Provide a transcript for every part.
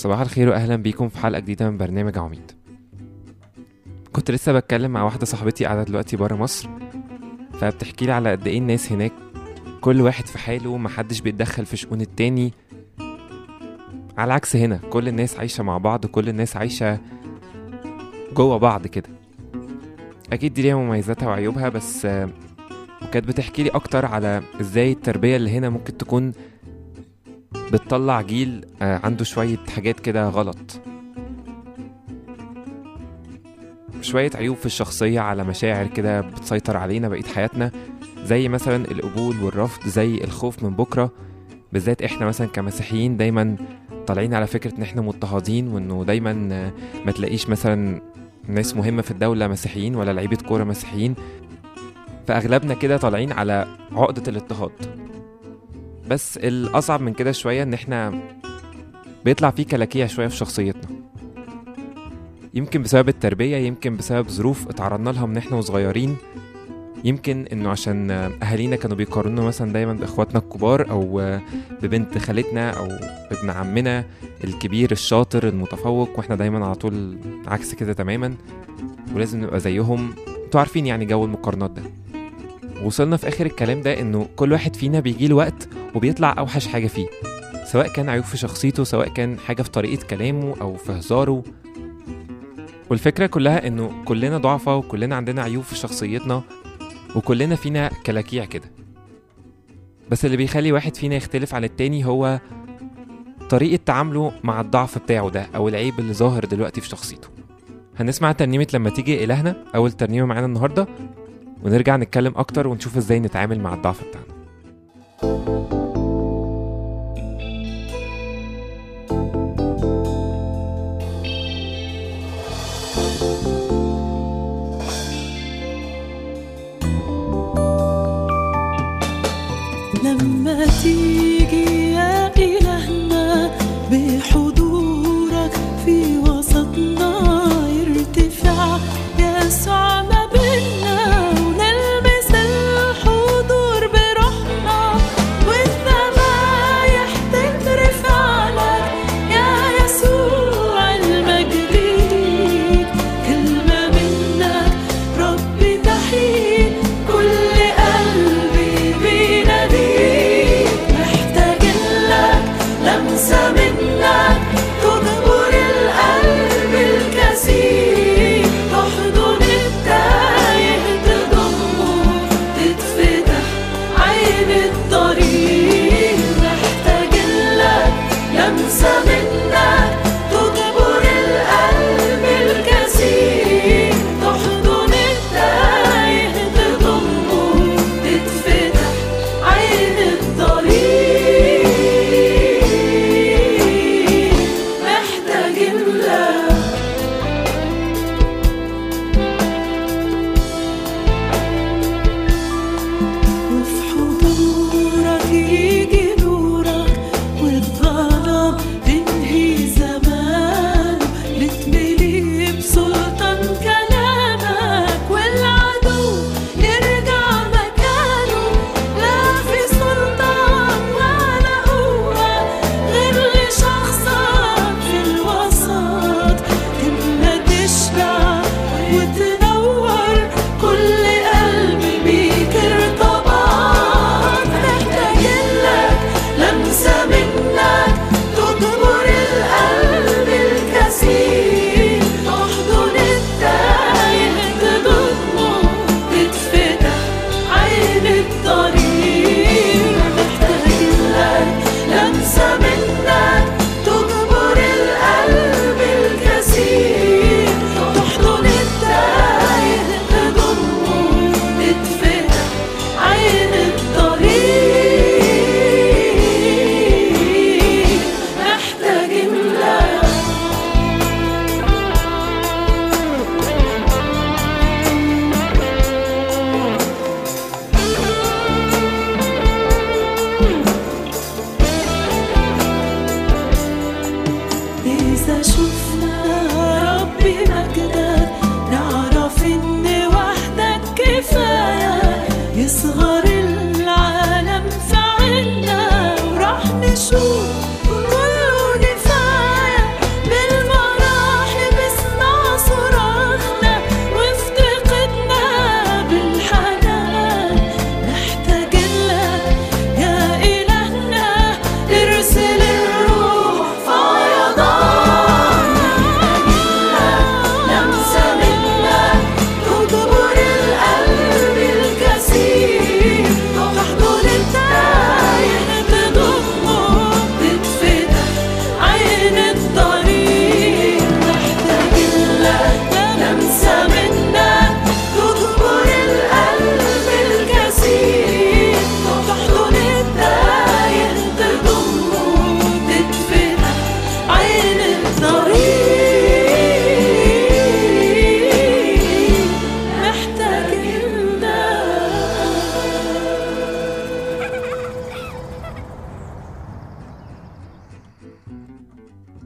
صباح الخير واهلا بيكم في حلقه جديده من برنامج عميد كنت لسه بتكلم مع واحده صاحبتي قاعده دلوقتي بره مصر فبتحكي لي على قد ايه الناس هناك كل واحد في حاله محدش بيتدخل في شؤون التاني على عكس هنا كل الناس عايشه مع بعض كل الناس عايشه جوه بعض كده اكيد دي ليها مميزاتها وعيوبها بس آه، وكانت بتحكي لي اكتر على ازاي التربيه اللي هنا ممكن تكون بتطلع جيل آه، عنده شويه حاجات كده غلط شوية عيوب في الشخصية على مشاعر كده بتسيطر علينا بقية حياتنا زي مثلا القبول والرفض زي الخوف من بكرة بالذات احنا مثلا كمسيحيين دايما طالعين على فكرة ان احنا مضطهدين وانه دايما آه، ما تلاقيش مثلا ناس مهمة في الدولة مسيحيين ولا لعيبة كورة مسيحيين فأغلبنا كده طالعين على عقدة الاضطهاد بس الأصعب من كده شوية إن إحنا بيطلع فيه كلاكيع شوية في شخصيتنا يمكن بسبب التربية يمكن بسبب ظروف اتعرضنا لها من إحنا وصغيرين يمكن إنه عشان أهالينا كانوا بيقارنوا مثلا دايما بإخواتنا الكبار أو ببنت خالتنا أو ابن عمنا الكبير الشاطر المتفوق وإحنا دايما على طول عكس كده تماما ولازم نبقى زيهم انتوا عارفين يعني جو المقارنات ده وصلنا في اخر الكلام ده انه كل واحد فينا بيجي له وقت وبيطلع اوحش حاجه فيه سواء كان عيوب في شخصيته سواء كان حاجه في طريقه كلامه او في هزاره والفكره كلها انه كلنا ضعفة وكلنا عندنا عيوب في شخصيتنا وكلنا فينا كلاكيع كده بس اللي بيخلي واحد فينا يختلف عن التاني هو طريقة تعامله مع الضعف بتاعه ده أو العيب اللي ظاهر دلوقتي في شخصيته هنسمع ترنيمة لما تيجي إلهنا أول ترنيمة معانا النهاردة ونرجع نتكلم أكتر ونشوف إزاي نتعامل مع الضعف بتاعنا لما تيجي يا إلهنا بحضورك في وسطنا يرتفع يسوع ما بينا ونلمس الحضور بروحنا والذبايح تترفع لك يا يسوع المجد ليك كلمة منك ربي تحيي كل قلبي بيناديك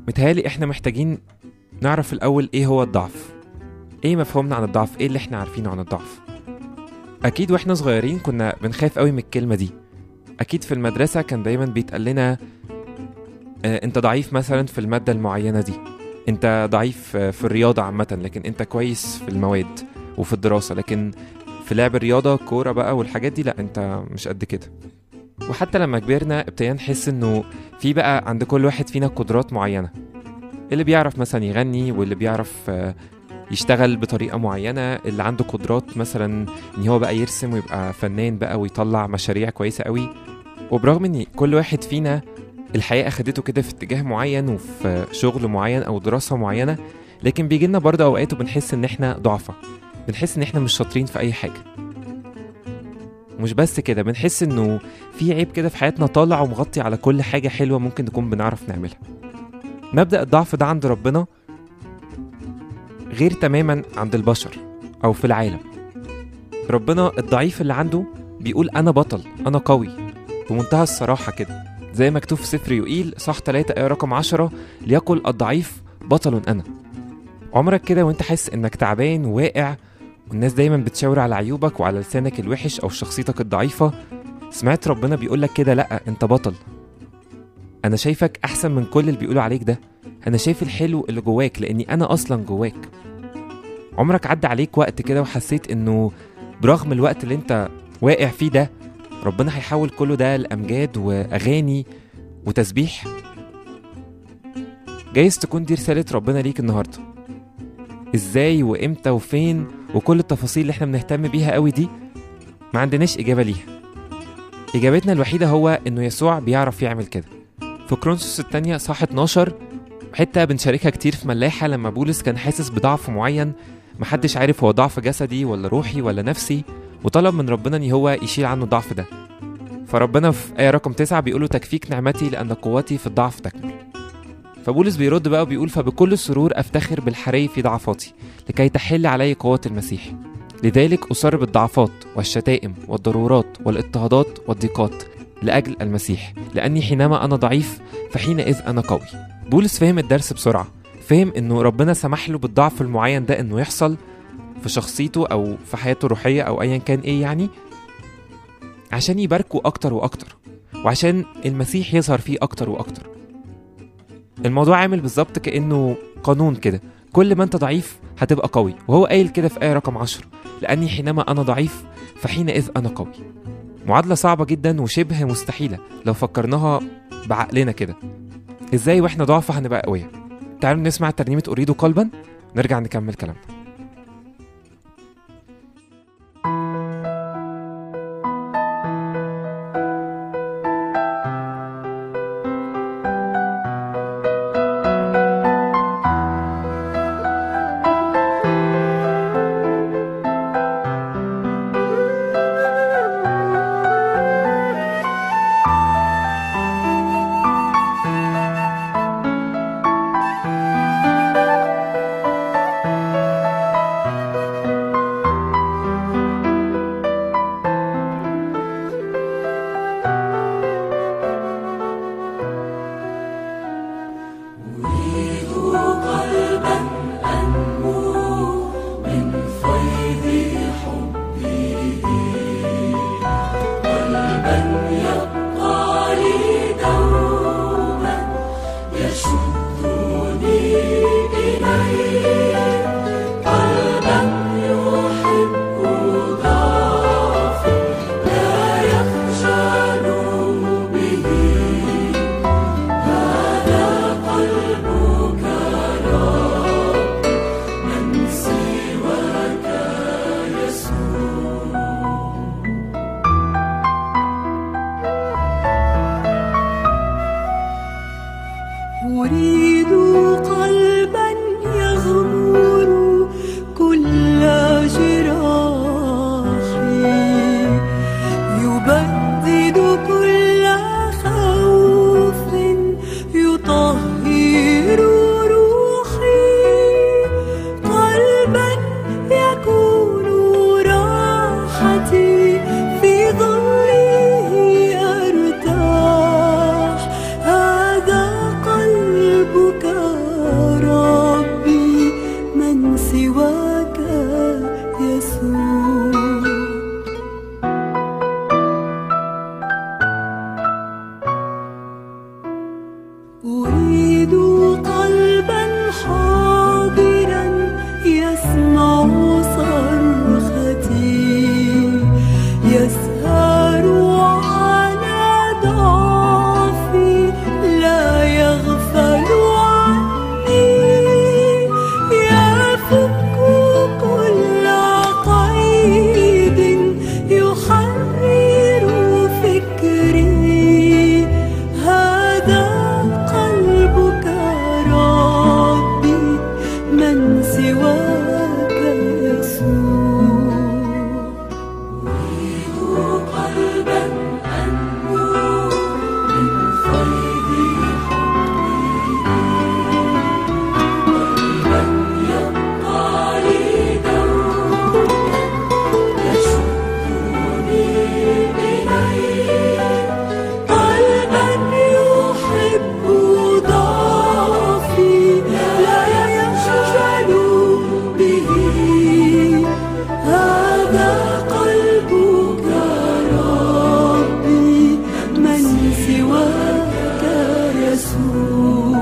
متهيألي احنا محتاجين نعرف الأول ايه هو الضعف ايه مفهومنا عن الضعف ايه اللي احنا عارفينه عن الضعف اكيد واحنا صغيرين كنا بنخاف قوي من الكلمة دي اكيد في المدرسة كان دايما بيتقال لنا آه، انت ضعيف مثلا في المادة المعينة دي انت ضعيف آه، في الرياضة عامة لكن انت كويس في المواد وفي الدراسة لكن في لعب الرياضة كورة بقى والحاجات دي لا انت مش قد كده وحتى لما كبرنا ابتدينا نحس انه في بقى عند كل واحد فينا قدرات معينة اللي بيعرف مثلا يغني واللي بيعرف آه، يشتغل بطريقة معينة اللي عنده قدرات مثلا ان هو بقى يرسم ويبقى فنان بقى ويطلع مشاريع كويسة قوي وبرغم ان كل واحد فينا الحياة أخدته كده في اتجاه معين وفي شغل معين أو دراسة معينة لكن بيجي لنا برضه أوقات وبنحس إن إحنا ضعفة بنحس إن إحنا مش شاطرين في أي حاجة مش بس كده بنحس إنه في عيب كده في حياتنا طالع ومغطي على كل حاجة حلوة ممكن نكون بنعرف نعملها مبدأ الضعف ده عند ربنا غير تماما عند البشر أو في العالم ربنا الضعيف اللي عنده بيقول أنا بطل أنا قوي بمنتهى الصراحة كده زي مكتوب في سفر يوئيل صح 3 آية رقم 10 ليقل الضعيف بطل أنا عمرك كده وانت حاسس انك تعبان وواقع والناس دايما بتشاور على عيوبك وعلى لسانك الوحش او شخصيتك الضعيفة سمعت ربنا بيقولك كده لأ انت بطل انا شايفك احسن من كل اللي بيقولوا عليك ده انا شايف الحلو اللي جواك لاني انا اصلا جواك عمرك عدى عليك وقت كده وحسيت انه برغم الوقت اللي انت واقع فيه ده ربنا هيحول كله ده لأمجاد وأغاني وتسبيح جايز تكون دي رسالة ربنا ليك النهاردة ازاي وامتى وفين وكل التفاصيل اللي احنا بنهتم بيها قوي دي ما عندناش إجابة ليها إجابتنا الوحيدة هو إنه يسوع بيعرف يعمل كده في كرونسوس التانية صح 12 حتة بنشاركها كتير في ملاحة لما بولس كان حاسس بضعف معين محدش عارف هو ضعف جسدي ولا روحي ولا نفسي وطلب من ربنا ان هو يشيل عنه الضعف ده فربنا في آية رقم تسعة بيقول له تكفيك نعمتي لأن قوتي في الضعف تكمل فبولس بيرد بقى وبيقول فبكل سرور أفتخر بالحري في ضعفاتي لكي تحل علي قوة المسيح لذلك أصر بالضعفات والشتائم والضرورات والاضطهادات والضيقات لأجل المسيح لأني حينما أنا ضعيف فحينئذ أنا قوي بولس فهم الدرس بسرعة فهم إنه ربنا سمح له بالضعف المعين ده إنه يحصل في شخصيته او في حياته الروحيه او ايا كان ايه يعني عشان يباركوا اكتر واكتر وعشان المسيح يظهر فيه اكتر واكتر الموضوع عامل بالظبط كانه قانون كده كل ما انت ضعيف هتبقى قوي وهو قايل كده في ايه رقم 10 لاني حينما انا ضعيف فحينئذ انا قوي معادله صعبه جدا وشبه مستحيله لو فكرناها بعقلنا كده ازاي واحنا ضعفة هنبقى قوية تعالوا نسمع ترنيمة أريد قلبا نرجع نكمل كلامنا أريد قلبا يغمر كل جراحي يبدد كل خوف يطهر روحي قلبا يكون راحتي في ظله أرتاح هذا قلبك أريد قلبا حاضرا يسمع صرختي يسهر على ضعفي لا يغفل عني يفك كل قيد يحرر فكري هذا قلبك ربي من سواك يسوع قلبا أنمو من فيض قلبا يبقى لي دوما يشدني إليه قلبا يحب ضعفي لا يخجل به هذا قلبك ربي من سواك يسوع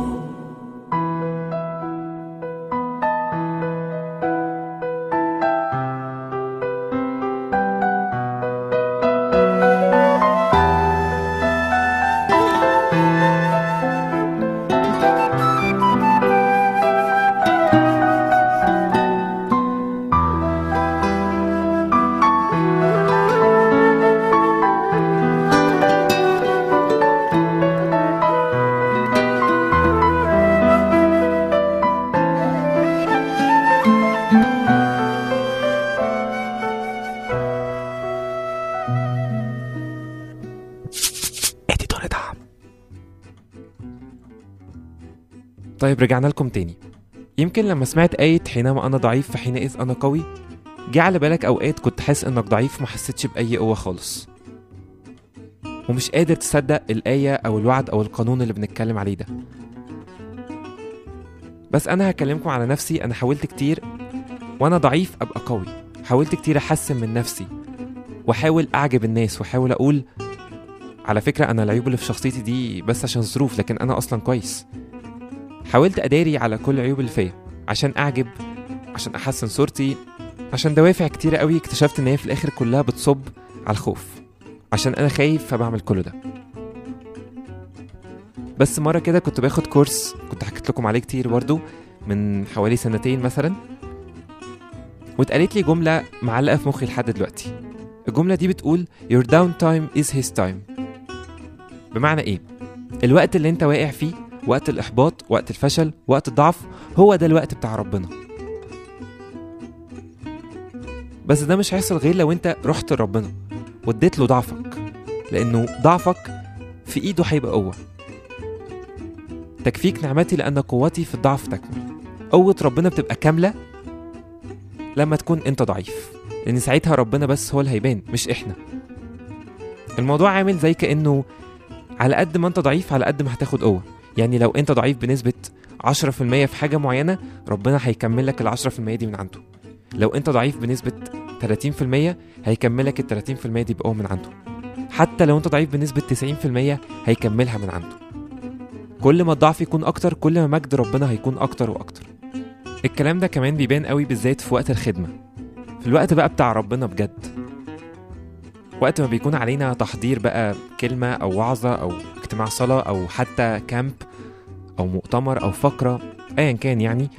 اديتور دعم طيب رجعنا لكم تاني يمكن لما سمعت آية حينما أنا ضعيف فحينئذ أنا قوي جه على بالك أوقات كنت حاسس إنك ضعيف ما حسيتش بأي قوة خالص ومش قادر تصدق الآية أو الوعد أو القانون اللي بنتكلم عليه ده بس أنا هكلمكم على نفسي أنا حاولت كتير وأنا ضعيف أبقى قوي حاولت كتير أحسن من نفسي وأحاول أعجب الناس وأحاول أقول على فكرة أنا العيوب اللي في شخصيتي دي بس عشان ظروف لكن أنا أصلا كويس حاولت أداري على كل العيوب اللي فيا عشان أعجب عشان أحسن صورتي عشان دوافع كتيرة قوي اكتشفت إن هي في الآخر كلها بتصب على الخوف عشان أنا خايف فبعمل كل ده بس مرة كده كنت باخد كورس كنت حكيت لكم عليه كتير برضو من حوالي سنتين مثلا واتقالت لي جملة معلقة في مخي لحد دلوقتي الجملة دي بتقول Your downtime is his time بمعنى ايه؟ الوقت اللي انت واقع فيه وقت الإحباط وقت الفشل وقت الضعف هو ده الوقت بتاع ربنا بس ده مش هيحصل غير لو انت رحت لربنا واديت له ضعفك لأنه ضعفك في إيده هيبقى قوة تكفيك نعمتي لأن قوتي في الضعف تكمل قوة ربنا بتبقى كاملة لما تكون انت ضعيف لأن ساعتها ربنا بس هو اللي هيبان مش احنا الموضوع عامل زي كأنه على قد ما انت ضعيف على قد ما هتاخد قوة يعني لو انت ضعيف بنسبة 10% في حاجة معينة ربنا هيكمل لك ال 10% دي من عنده لو انت ضعيف بنسبة 30% هيكملك ال 30% دي بقوة من عنده حتى لو انت ضعيف بنسبة 90% هيكملها من عنده كل ما الضعف يكون اكتر كل ما مجد ربنا هيكون اكتر واكتر الكلام ده كمان بيبان قوي بالذات في وقت الخدمة في الوقت بقى بتاع ربنا بجد وقت ما بيكون علينا تحضير بقى كلمة أو وعظة أو اجتماع صلاة أو حتى كامب أو مؤتمر أو فقرة أيا كان يعني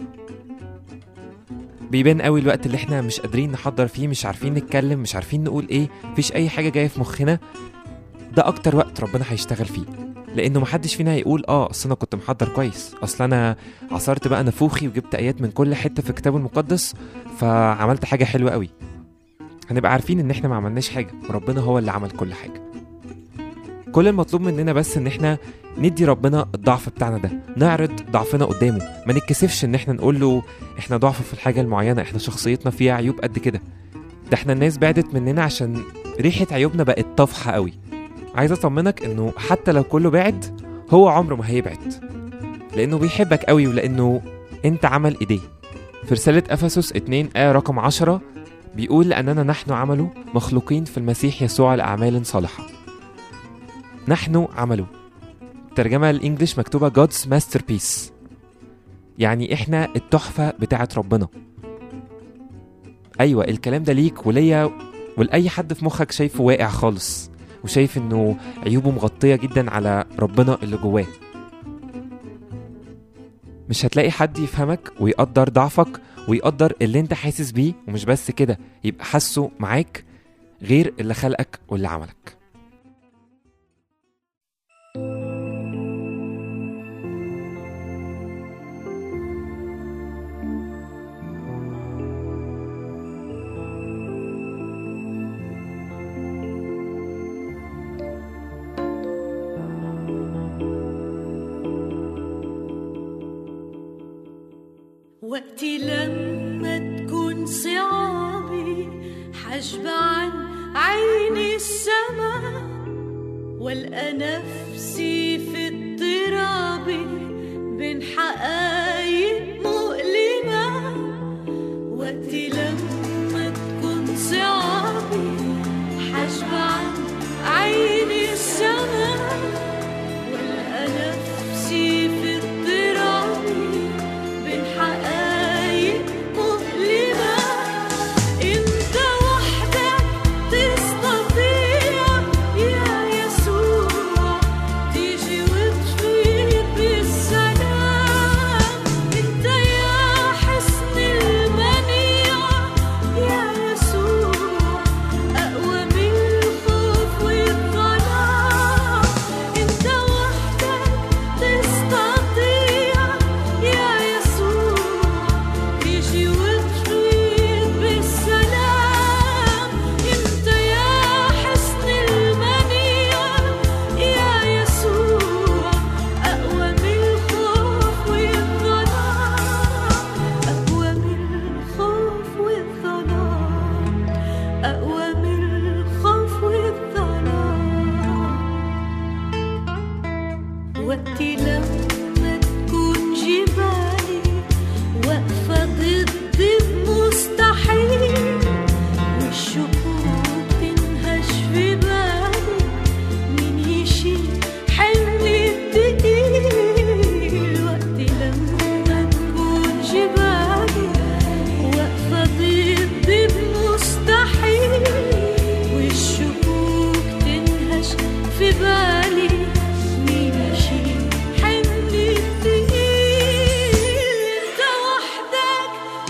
بيبان قوي الوقت اللي احنا مش قادرين نحضر فيه مش عارفين نتكلم مش عارفين نقول ايه مفيش اي حاجة جاية في مخنا ده اكتر وقت ربنا هيشتغل فيه لانه محدش فينا هيقول اه اصل انا كنت محضر كويس اصل انا عصرت بقى نافوخي وجبت ايات من كل حته في الكتاب المقدس فعملت حاجه حلوه قوي هنبقى عارفين ان احنا ما عملناش حاجه وربنا هو اللي عمل كل حاجه كل المطلوب مننا بس ان احنا ندي ربنا الضعف بتاعنا ده نعرض ضعفنا قدامه ما نتكسفش ان احنا نقول له احنا ضعف في الحاجه المعينه احنا شخصيتنا فيها عيوب قد كده ده احنا الناس بعدت مننا عشان ريحه عيوبنا بقت طافحه قوي عايز اطمنك انه حتى لو كله بعد هو عمره ما هيبعد لانه بيحبك قوي ولانه انت عمل ايديه في رسالة افسس 2 آية رقم 10 بيقول لأننا نحن عمله مخلوقين في المسيح يسوع لأعمال صالحة نحن عمله الترجمة الإنجليش مكتوبة God's Masterpiece يعني إحنا التحفة بتاعة ربنا أيوة الكلام ده ليك وليا ولأي حد في مخك شايفه واقع خالص وشايف إنه عيوبه مغطية جدا على ربنا اللي جواه مش هتلاقي حد يفهمك ويقدر ضعفك ويقدر اللي انت حاسس بيه ومش بس كده يبقى حاسه معاك غير اللي خلقك واللي عملك وقتي لما تكون صعابي حجب عن عيني السماء والقى نفسي في اضطراب بين حقايق مؤلمة وقتي لما تكون صعابي حجب عن عيني السماء والقى نفسي في اضطراب بين حقايق مؤلمة انت وحدك تستطيع يا يسوع تيجي وتفيد بالسلام انت يا حسن المنيع يا يسوع اقوى من الخوف والظلام انت وحدك تستطيع يا يسوع تيجي وتفيد بالسلام انت يا حسن المنيع يا يسوع اقوى من الخوف والظلام اقوى من الخوف والظلام اقوى من الخوف والظلام وقتي لما تكون جبالي واقفة ضد المستحيل والشكوك تنهش في بالي مين يشيل حملي التقيل وقتي لما تكون جبالي واقفة ضد المستحيل والشكوك تنهش في بالي مين يشيل حملي التقيل انت وحدك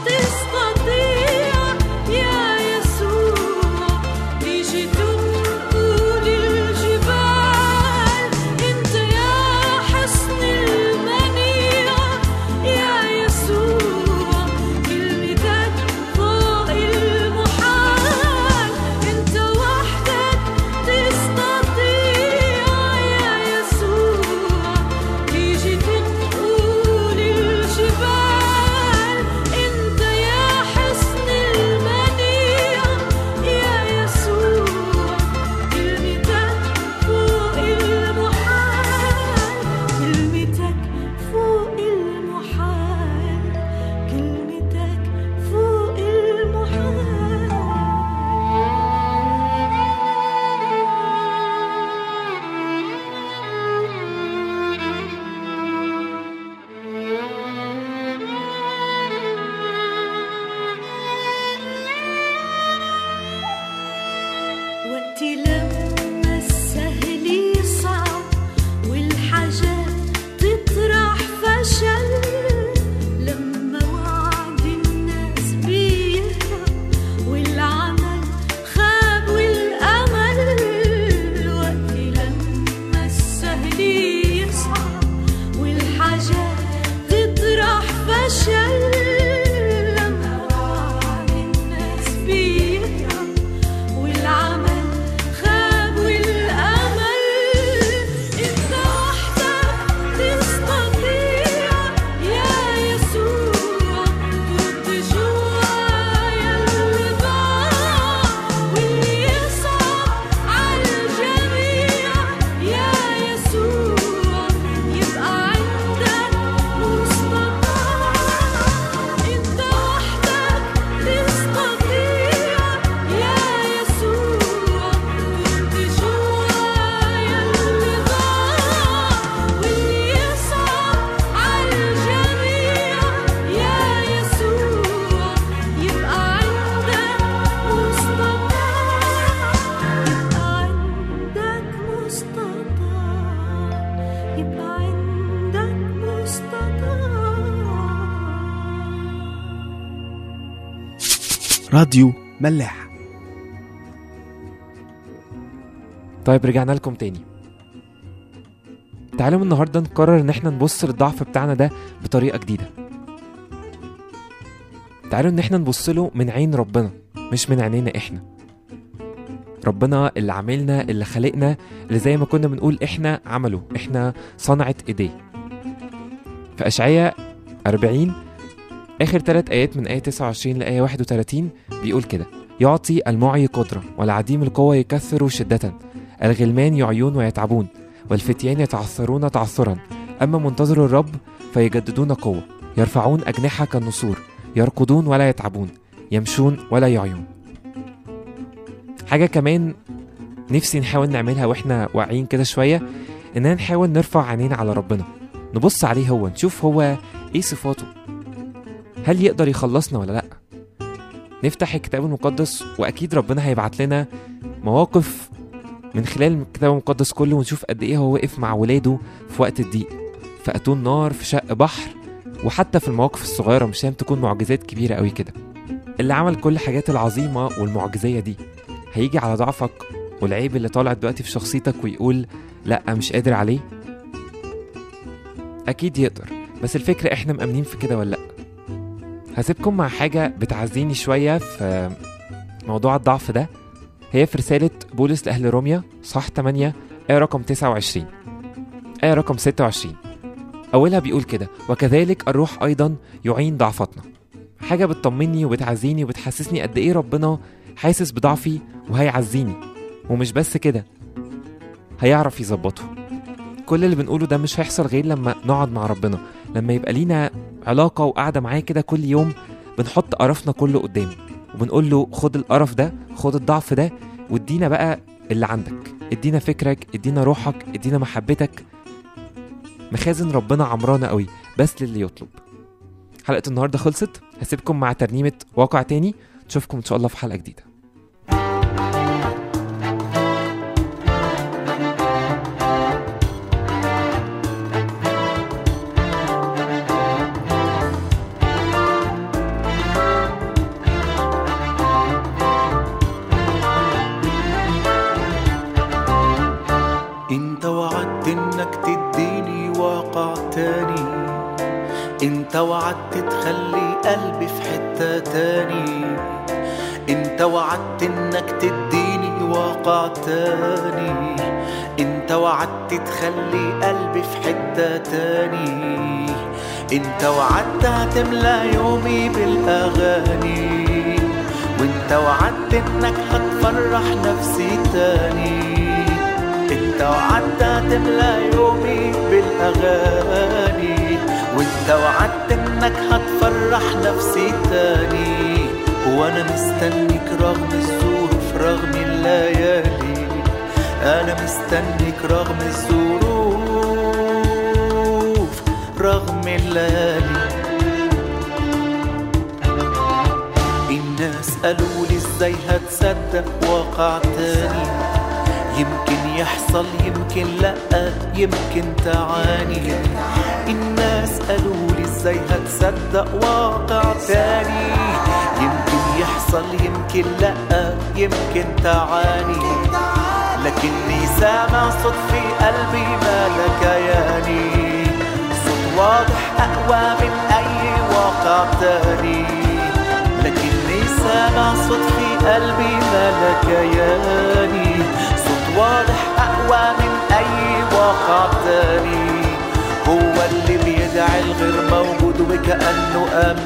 راديو ملاح طيب رجعنا لكم تاني تعالوا النهارده نقرر ان احنا نبص للضعف بتاعنا ده بطريقه جديده تعالوا ان احنا نبص له من عين ربنا مش من عينينا احنا ربنا اللي عاملنا اللي خلقنا اللي زي ما كنا بنقول احنا عمله احنا صنعة ايديه في اشعياء 40 اخر ثلاث ايات من ايه 29 لايه 31 بيقول كده يعطي المعي قدرة والعديم القوة يكثر شدة الغلمان يعيون ويتعبون والفتيان يتعثرون تعثرا أما منتظر الرب فيجددون قوة يرفعون أجنحة كالنسور يركضون ولا يتعبون يمشون ولا يعيون حاجة كمان نفسي نحاول نعملها واحنا واعيين كده شوية إننا نحاول نرفع عينينا على ربنا نبص عليه هو نشوف هو إيه صفاته هل يقدر يخلصنا ولا لأ نفتح الكتاب المقدس وأكيد ربنا هيبعت لنا مواقف من خلال الكتاب المقدس كله ونشوف قد ايه هو وقف مع ولاده في وقت الضيق في اتون نار في شق بحر وحتى في المواقف الصغيرة مش لازم تكون معجزات كبيرة قوي كده اللي عمل كل الحاجات العظيمة والمعجزية دي هيجي على ضعفك والعيب اللي طالع دلوقتي في شخصيتك ويقول لا مش قادر عليه أكيد يقدر بس الفكرة احنا مأمنين في كده ولا لأ هسيبكم مع حاجة بتعزيني شوية في موضوع الضعف ده هي في رسالة بولس لأهل روميا صح 8 آية رقم 29 آية رقم 26 أولها بيقول كده وكذلك الروح أيضا يعين ضعفتنا حاجة بتطمني وبتعزيني وبتحسسني قد إيه ربنا حاسس بضعفي وهيعزيني ومش بس كده هيعرف يظبطه كل اللي بنقوله ده مش هيحصل غير لما نقعد مع ربنا لما يبقى لينا علاقة وقعدة معاه كده كل يوم بنحط قرفنا كله قدامه وبنقول له خد القرف ده خد الضعف ده وادينا بقى اللي عندك ادينا فكرك ادينا روحك ادينا محبتك مخازن ربنا عمرانة قوي بس للي يطلب حلقة النهاردة خلصت هسيبكم مع ترنيمة واقع تاني نشوفكم ان شاء الله في حلقة جديدة انت وعدت انك تديني واقع تاني انت وعدت تخلي قلبي في حتة تاني انت وعدت انك تديني واقع تاني انت وعدت تخلي قلبي في حتة تاني انت وعدت هتملى يومي بالاغاني وانت وعدت انك هتفرح نفسي تاني انت وعدت هتملى يومي بالاغاني وانت وعدت انك هتفرح نفسي تاني وانا مستنيك رغم الظروف رغم الليالي انا مستنيك رغم الظروف رغم الليالي الناس قالوا لي ازاي هتصدق واقع تاني يمكن يحصل يمكن لا يمكن تعاني الناس قالوا لي ازاي هتصدق واقع تاني يمكن يحصل يمكن لا يمكن تعاني لكني سامع صوت في قلبي مالك ياني صوت واضح اقوى من اي واقع تاني لكني سامع صوت في قلبي مالك ياني صوت واضح أقوى من أي واقع تاني هو اللي بيدعي الغير موجود وكأنه آمن